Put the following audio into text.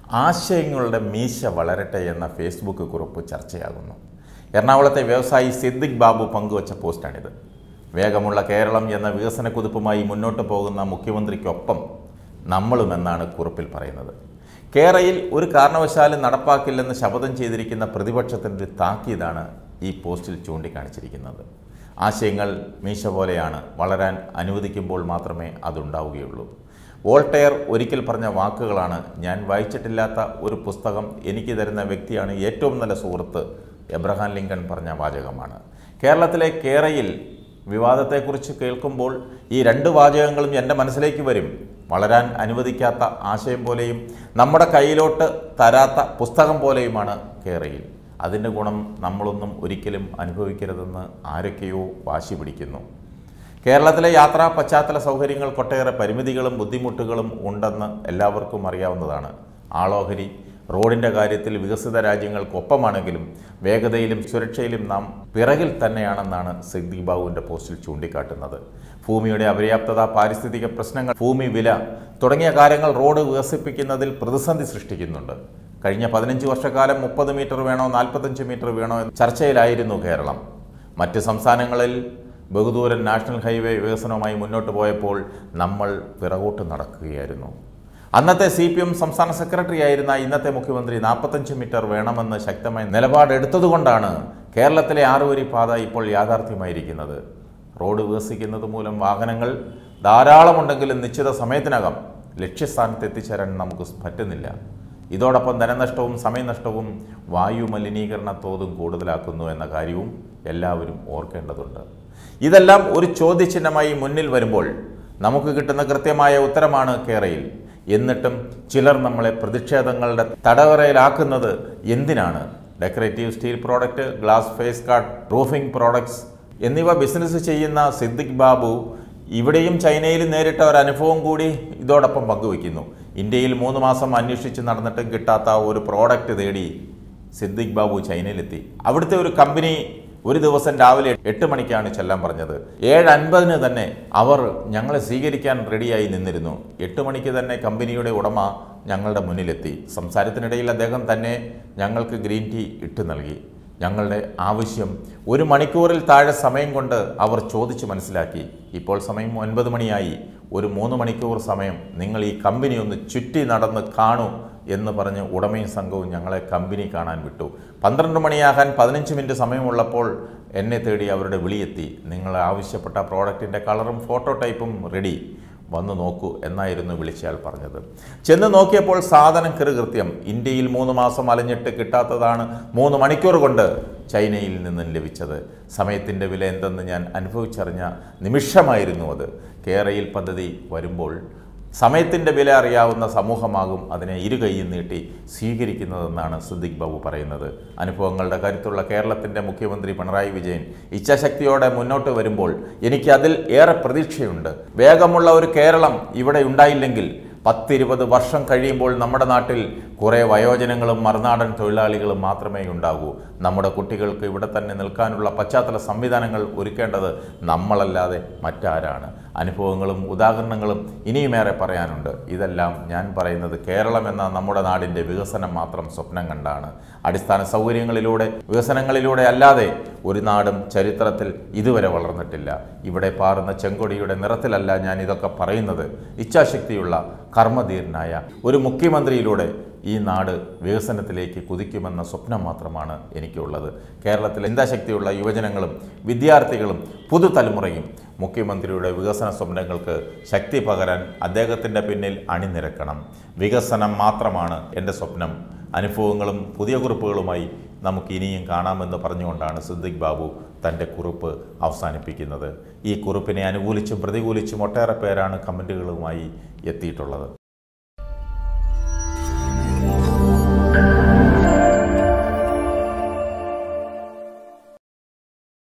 ആശയങ്ങളുടെ മീശ വളരട്ടെ എന്ന ഫേസ്ബുക്ക് കുറിപ്പ് ചർച്ചയാകുന്നു എറണാകുളത്തെ വ്യവസായി സിദ്ദിഖ് ബാബു പങ്കുവച്ച പോസ്റ്റാണിത് വേഗമുള്ള കേരളം എന്ന വികസന കുതിപ്പുമായി മുന്നോട്ട് പോകുന്ന മുഖ്യമന്ത്രിക്കൊപ്പം നമ്മളുമെന്നാണ് കുറിപ്പിൽ പറയുന്നത് കേരയിൽ ഒരു കാരണവശാലും നടപ്പാക്കില്ലെന്ന് ശപഥം ചെയ്തിരിക്കുന്ന പ്രതിപക്ഷത്തിൻ്റെ ഒരു താക്കീതാണ് ഈ പോസ്റ്റിൽ ചൂണ്ടിക്കാണിച്ചിരിക്കുന്നത് ആശയങ്ങൾ മീശ പോലെയാണ് വളരാൻ അനുവദിക്കുമ്പോൾ മാത്രമേ അതുണ്ടാവുകയുള്ളൂ വോൾട്ടെയർ ഒരിക്കൽ പറഞ്ഞ വാക്കുകളാണ് ഞാൻ വായിച്ചിട്ടില്ലാത്ത ഒരു പുസ്തകം എനിക്ക് തരുന്ന വ്യക്തിയാണ് ഏറ്റവും നല്ല സുഹൃത്ത് എബ്രഹാം ലിങ്കൺ പറഞ്ഞ വാചകമാണ് കേരളത്തിലെ കേരയിൽ വിവാദത്തെക്കുറിച്ച് കേൾക്കുമ്പോൾ ഈ രണ്ട് വാചകങ്ങളും എൻ്റെ മനസ്സിലേക്ക് വരും വളരാൻ അനുവദിക്കാത്ത ആശയം പോലെയും നമ്മുടെ കയ്യിലോട്ട് തരാത്ത പുസ്തകം പോലെയുമാണ് കേരയിൽ അതിൻ്റെ ഗുണം നമ്മളൊന്നും ഒരിക്കലും അനുഭവിക്കരുതെന്ന് ആരൊക്കെയോ വാശി പിടിക്കുന്നു കേരളത്തിലെ യാത്രാ പശ്ചാത്തല സൗകര്യങ്ങൾക്കൊട്ടേറെ പരിമിതികളും ബുദ്ധിമുട്ടുകളും ഉണ്ടെന്ന് എല്ലാവർക്കും അറിയാവുന്നതാണ് ആളോഹരി റോഡിൻ്റെ കാര്യത്തിൽ വികസിത രാജ്യങ്ങൾക്കൊപ്പമാണെങ്കിലും വേഗതയിലും സുരക്ഷയിലും നാം പിറകിൽ തന്നെയാണെന്നാണ് സിദ്ദിഖ് ബാബുവിൻ്റെ പോസ്റ്റിൽ ചൂണ്ടിക്കാട്ടുന്നത് ഭൂമിയുടെ അപര്യാപ്തത പാരിസ്ഥിതിക പ്രശ്നങ്ങൾ ഭൂമി വില തുടങ്ങിയ കാര്യങ്ങൾ റോഡ് വികസിപ്പിക്കുന്നതിൽ പ്രതിസന്ധി സൃഷ്ടിക്കുന്നുണ്ട് കഴിഞ്ഞ പതിനഞ്ച് വർഷക്കാലം മുപ്പത് മീറ്റർ വേണോ നാൽപ്പത്തഞ്ച് മീറ്റർ വേണോ എന്ന ചർച്ചയിലായിരുന്നു കേരളം മറ്റ് സംസ്ഥാനങ്ങളിൽ ബഹുദൂരൻ നാഷണൽ ഹൈവേ വികസനവുമായി മുന്നോട്ട് പോയപ്പോൾ നമ്മൾ പിറകോട്ട് നടക്കുകയായിരുന്നു അന്നത്തെ സി പി എം സംസ്ഥാന സെക്രട്ടറി ആയിരുന്ന ഇന്നത്തെ മുഖ്യമന്ത്രി നാൽപ്പത്തഞ്ച് മീറ്റർ വേണമെന്ന് ശക്തമായ നിലപാടെടുത്തതുകൊണ്ടാണ് കേരളത്തിലെ ആറുവരി പാത ഇപ്പോൾ യാഥാർത്ഥ്യമായിരിക്കുന്നത് റോഡ് വികസിക്കുന്നത് മൂലം വാഹനങ്ങൾ ധാരാളമുണ്ടെങ്കിലും നിശ്ചിത സമയത്തിനകം ലക്ഷ്യസ്ഥാനത്ത് എത്തിച്ചേരാൻ നമുക്ക് പറ്റുന്നില്ല ഇതോടൊപ്പം ധനനഷ്ടവും സമയനഷ്ടവും വായു മലിനീകരണ തോതും കൂടുതലാക്കുന്നു എന്ന കാര്യവും എല്ലാവരും ഓർക്കേണ്ടതുണ്ട് ഇതെല്ലാം ഒരു ചോദ്യചിഹ്നമായി മുന്നിൽ വരുമ്പോൾ നമുക്ക് കിട്ടുന്ന കൃത്യമായ ഉത്തരമാണ് കേരയിൽ എന്നിട്ടും ചിലർ നമ്മളെ പ്രതിഷേധങ്ങളുടെ തടവറയിലാക്കുന്നത് എന്തിനാണ് decorative steel product glass face card roofing products എന്നിവ ബിസിനസ് ചെയ്യുന്ന സിദ്ദിഖ് ബാബു ഇവിടെയും ചൈനയിലും നേരിട്ട ഒരു അനുഭവം കൂടി ഇതോടൊപ്പം പങ്കുവയ്ക്കുന്നു ഇന്ത്യയിൽ മൂന്ന് മാസം അന്വേഷിച്ച് നടന്നിട്ടും കിട്ടാത്ത ഒരു പ്രോഡക്റ്റ് തേടി സിദ്ദിഖ് ബാബു ചൈനയിലെത്തി അവിടുത്തെ ഒരു കമ്പനി ഒരു ദിവസം രാവിലെ എട്ട് മണിക്കാണ് ചെല്ലാൻ പറഞ്ഞത് ഏഴ് അൻപതിന് തന്നെ അവർ ഞങ്ങളെ സ്വീകരിക്കാൻ റെഡിയായി നിന്നിരുന്നു എട്ട് മണിക്ക് തന്നെ കമ്പനിയുടെ ഉടമ ഞങ്ങളുടെ മുന്നിലെത്തി സംസാരത്തിനിടയിൽ അദ്ദേഹം തന്നെ ഞങ്ങൾക്ക് ഗ്രീൻ ടീ ഇട്ട് നൽകി ഞങ്ങളുടെ ആവശ്യം ഒരു മണിക്കൂറിൽ താഴെ സമയം കൊണ്ട് അവർ ചോദിച്ചു മനസ്സിലാക്കി ഇപ്പോൾ സമയം ഒൻപത് മണിയായി ഒരു മൂന്ന് മണിക്കൂർ സമയം നിങ്ങൾ ഈ കമ്പനി ഒന്ന് ചുറ്റി നടന്ന് കാണൂ എന്ന് പറഞ്ഞ് ഉടമയും സംഘവും ഞങ്ങളെ കമ്പനി കാണാൻ വിട്ടു പന്ത്രണ്ട് മണിയാകാൻ പതിനഞ്ച് മിനിറ്റ് സമയമുള്ളപ്പോൾ എന്നെ തേടി അവരുടെ വിളിയെത്തി നിങ്ങൾ ആവശ്യപ്പെട്ട പ്രോഡക്റ്റിൻ്റെ കളറും ഫോട്ടോ ടൈപ്പും റെഡി വന്നു നോക്കൂ എന്നായിരുന്നു വിളിച്ചയാൾ പറഞ്ഞത് ചെന്ന് നോക്കിയപ്പോൾ സാധനം കൃത്യം ഇന്ത്യയിൽ മൂന്ന് മാസം അലഞ്ഞിട്ട് കിട്ടാത്തതാണ് മൂന്ന് മണിക്കൂർ കൊണ്ട് ചൈനയിൽ നിന്നും ലഭിച്ചത് സമയത്തിൻ്റെ വില എന്തെന്ന് ഞാൻ അനുഭവിച്ചറിഞ്ഞ നിമിഷമായിരുന്നു അത് കേരയിൽ പദ്ധതി വരുമ്പോൾ സമയത്തിൻ്റെ വില അറിയാവുന്ന സമൂഹമാകും അതിനെ ഇരുകൈയും നീട്ടി സ്വീകരിക്കുന്നതെന്നാണ് സിദ്ദിഖ് ബാബു പറയുന്നത് അനുഭവങ്ങളുടെ കരുത്തുള്ള കേരളത്തിൻ്റെ മുഖ്യമന്ത്രി പിണറായി വിജയൻ ഇച്ഛാശക്തിയോടെ മുന്നോട്ട് വരുമ്പോൾ എനിക്ക് അതിൽ ഏറെ പ്രതീക്ഷയുണ്ട് വേഗമുള്ള ഒരു കേരളം ഇവിടെ ഉണ്ടായില്ലെങ്കിൽ പത്തിരുപത് വർഷം കഴിയുമ്പോൾ നമ്മുടെ നാട്ടിൽ കുറേ വയോജനങ്ങളും മറുനാടൻ തൊഴിലാളികളും മാത്രമേ ഉണ്ടാകൂ നമ്മുടെ കുട്ടികൾക്ക് ഇവിടെ തന്നെ നിൽക്കാനുള്ള പശ്ചാത്തല സംവിധാനങ്ങൾ ഒരുക്കേണ്ടത് നമ്മളല്ലാതെ മറ്റാരാണ് അനുഭവങ്ങളും ഉദാഹരണങ്ങളും ഇനിയുമേറെ പറയാനുണ്ട് ഇതെല്ലാം ഞാൻ പറയുന്നത് കേരളം എന്ന നമ്മുടെ നാടിൻ്റെ വികസനം മാത്രം സ്വപ്നം കണ്ടാണ് അടിസ്ഥാന സൗകര്യങ്ങളിലൂടെ വികസനങ്ങളിലൂടെ അല്ലാതെ ഒരു നാടും ചരിത്രത്തിൽ ഇതുവരെ വളർന്നിട്ടില്ല ഇവിടെ പാറുന്ന ചെങ്കൊടിയുടെ നിറത്തിലല്ല ഞാൻ ഇതൊക്കെ പറയുന്നത് ഇച്ഛാശക്തിയുള്ള കർമ്മധീരനായ ഒരു മുഖ്യമന്ത്രിയിലൂടെ ഈ നാട് വികസനത്തിലേക്ക് കുതിക്കുമെന്ന സ്വപ്നം മാത്രമാണ് എനിക്കുള്ളത് കേരളത്തിൽ ചിന്താശക്തിയുള്ള യുവജനങ്ങളും വിദ്യാർത്ഥികളും പുതുതലമുറയും മുഖ്യമന്ത്രിയുടെ വികസന സ്വപ്നങ്ങൾക്ക് ശക്തി പകരാൻ അദ്ദേഹത്തിൻ്റെ പിന്നിൽ അണിനിരക്കണം വികസനം മാത്രമാണ് എൻ്റെ സ്വപ്നം അനുഭവങ്ങളും പുതിയ കുറിപ്പുകളുമായി നമുക്ക് ഇനിയും കാണാമെന്ന് പറഞ്ഞുകൊണ്ടാണ് സിദ്ദിഖ് ബാബു തൻ്റെ കുറിപ്പ് അവസാനിപ്പിക്കുന്നത് ഈ കുറിപ്പിനെ അനുകൂലിച്ചും പ്രതികൂലിച്ചും ഒട്ടേറെ പേരാണ് കമൻറ്റുകളുമായി എത്തിയിട്ടുള്ളത്